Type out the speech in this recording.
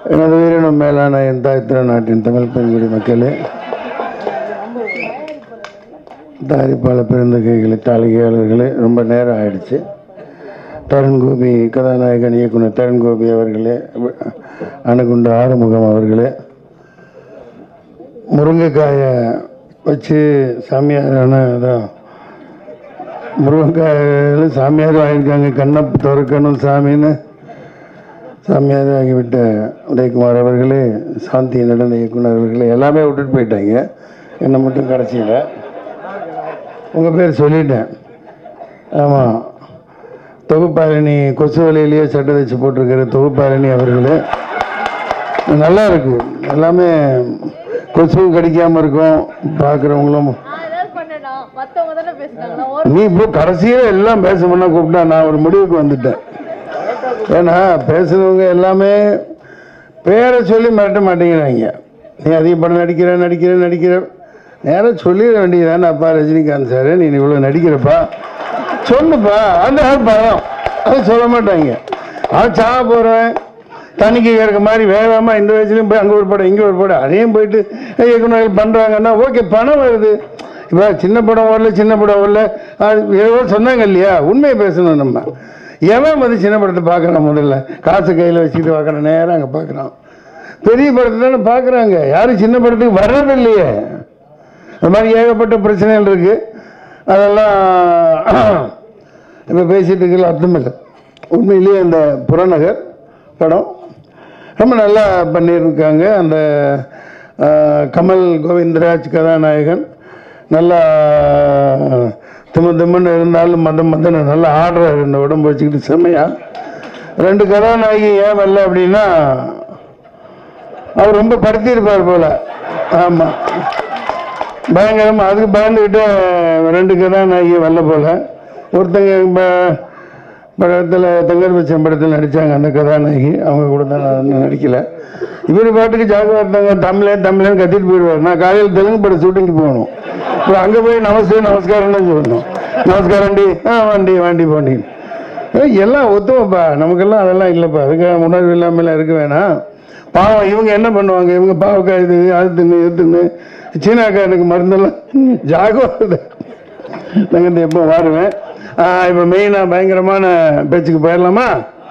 எனது உயிரினும் மேலான என் தாய் திருநாட்டின் தமிழ் பெண்குடி மக்களே தயாரிப்பாளர் பெருந்தகைகளே தாளிகையாளர்களே ரொம்ப நேரம் ஆயிடுச்சு தருண் கோபி கதாநாயகன் இயக்குனர் தருண் கோபி அவர்களே அணுகுண்ட ஆறுமுகம் அவர்களே முருங்கைக்காயை வச்சு சாமியாரான அதான் முருங்கைக்காயில் சாமியார் ஆகியிருக்காங்க கண்ணை திறக்கணும் சாமின்னு சாமியார் ஆகிவிட்ட உதயகுமார் அவர்களே சாந்தி நடன இயக்குனர் அவர்களே எல்லாமே விட்டுட்டு போயிட்டாங்க என்னை மட்டும் கடைசியில் உங்கள் பேர் சொல்லிட்டேன் ஆமாம் தொகுப்பாரணி கொசு வலையிலேயே சட்டை வச்சு போட்டிருக்கிற தொகுப்பாரணி அவர்களே நல்லா இருக்கு எல்லாமே கொசுவும் கடிக்காமல் இருக்கும் பார்க்குறவங்களும் நான் ஏதாவது பண்ணேனா மத்தவங்க தானே பேசுனாங்க நான் ஒரு நீ இப்போ கடைசியில் எல்லாம் பேசணும்னா கூப்பிட்டா நான் ஒரு முடிவுக்கு வந்துட்டேன் ஏன்னா பேசுனவங்க எல்லாமே பேரை சொல்லி மிரட்ட மாட்டேங்கிறாங்க நீ அதிக படம் நடிக்கிற நடிக்கிற நடிக்கிற நேராக சொல்லிட வேண்டியதானே அப்பா ரஜினிகாந்த் சார் நீ இவ்வளோ நடிக்கிறப்பா சொல்லுப்பா அந்த ஆள் படம் அது சொல்ல மாட்டாங்க அவன் சாக போகிறேன் தண்ணிக்கு கேட்க மாதிரி வேகமாக இந்த வயசுலையும் போய் அங்கே ஒரு படம் இங்கே ஒரு படம் அதையும் போயிட்டு இயக்குநர்கள் பண்ணுறாங்கன்னா ஓகே பணம் வருது இப்போ சின்ன படம் வரல சின்ன படம் வரல அது ஏதோ சொன்னாங்க இல்லையா உண்மையை பேசணும் நம்ம எவன் வந்து சின்ன படத்தை பார்க்குறான் முதல்ல காசு கையில் வச்சுக்கிட்டு பார்க்குறான் நேரம் அங்கே பார்க்குறான் பெரிய படத்தை தானே பார்க்குறாங்க யாரும் சின்து படத்துக்கு வர்றது இல்லையே அது மாதிரி ஏகப்பட்ட பிரச்சனைகள் இருக்குது அதெல்லாம் இப்போ பேசிட்டு இருக்கல அர்த்தம் இல்லை உண்மையிலேயே அந்த புறநகர் படம் ரொம்ப நல்லா பண்ணியிருக்காங்க அந்த ஆஹ், கமல் கோவிந்தராஜ் கதாநாயகன் நல்லா திம திம்முன்னு இருந்தாலும் மந்த மந்தன்னு நல்லா ஆடுறாரு இந்த உடம்பு வச்சுக்கிட்டு செம்மையா ரெண்டு கதாநாயகி ஏன் வரல அப்படின்னா அவர் ரொம்ப படுத்தியிருப்பார் போல ஆமாம் பயங்கரமா அதுக்கு பயந்துக்கிட்டு ரெண்டு கதாநாயகி வரல போல ஒருத்தங்க ப- படத்தில் தங்கர் பச்சன் படத்தில் நடித்தாங்க அந்த கதாநாயகி அவங்க கூட தான் நான் நடிக்கல இவர் பாட்டுக்கு ஜாக இருந்தாங்க தமிழன் தமிழன் கத்திட்டு போயிடுவார் நான் காலையில் தெலுங்கு படம் ஷூட்டிங்க்கு போகணும் இப்போ அங்கே போய் நமஸ்தே நமஸ்காரம் தான் சொல்லணும் நமஸ்காரம்டி ஆ வண்டி வண்டி போண்டி ஏய், எல்லாம் ஒத்துவப்பா நமக்கெல்லாம் அதெல்லாம் இல்லைப்பா அதுக்காக உணர்வு இல்லாமலாம் இருக்க வேணாம் பாவம் இவங்க என்ன பண்ணுவாங்க இவங்க பாவக்காய் இது அது தின்னு இது தின்னு சீனாக்காரனுக்கு மருந்தெல்லாம் ஜாகுவாது நாங்கள் எப்போ வாருவேன் இப்போ மெயினாக பயங்கரமான பேச்சுக்கு போயிடலாமா